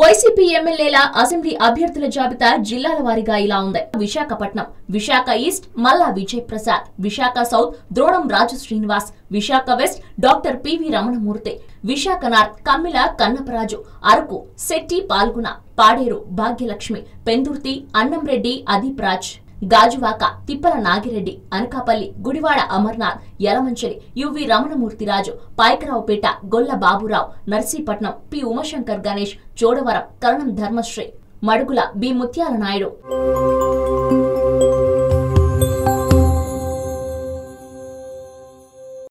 YCP ఎమ్మెల్యేల assembly అభ్యర్థుల జాబితా జిల్లాల వారీగా ఇలా ఉంది Visakhapatnam Visakha east Malla Vijay Prasad Visakha south Dronam Raju Srinivas Visakha west doctor PV Ramanamurthy Visakha north Kammila Kannaparaju Araku Shetty పాల్గొన Paderu Bhagyalakshmi Pendurthi Annamreddy Adeep Raj Gajuwaka Tippala Nagireddy Anakapalli Gudivada Amarnath Yelamanchili UV Ramanamurthyraju Payakaraopeta Golla Baburao Narsipatnam P Umashankar Ganesh Chodavaram Karanam Dharmasri Madugula B Mutyala Naidu